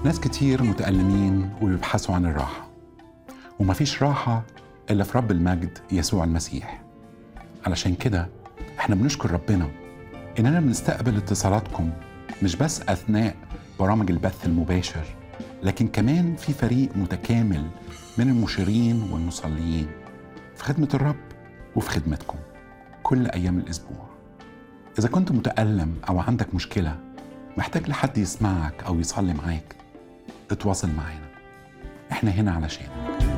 ناس كتير متألمين وبيبحثوا عن الراحة ومفيش راحة إلا في رب المجد يسوع المسيح علشان كده احنا بنشكر ربنا إننا بنستقبل اتصالاتكم مش بس أثناء برامج البث المباشر لكن كمان في فريق متكامل من المشيرين والمصليين في خدمة الرب وفي خدمتكم كل أيام الأسبوع إذا كنت متألم أو عندك مشكلة محتاج لحد يسمعك أو يصلي معاك اتواصل معانا احنا هنا علشانك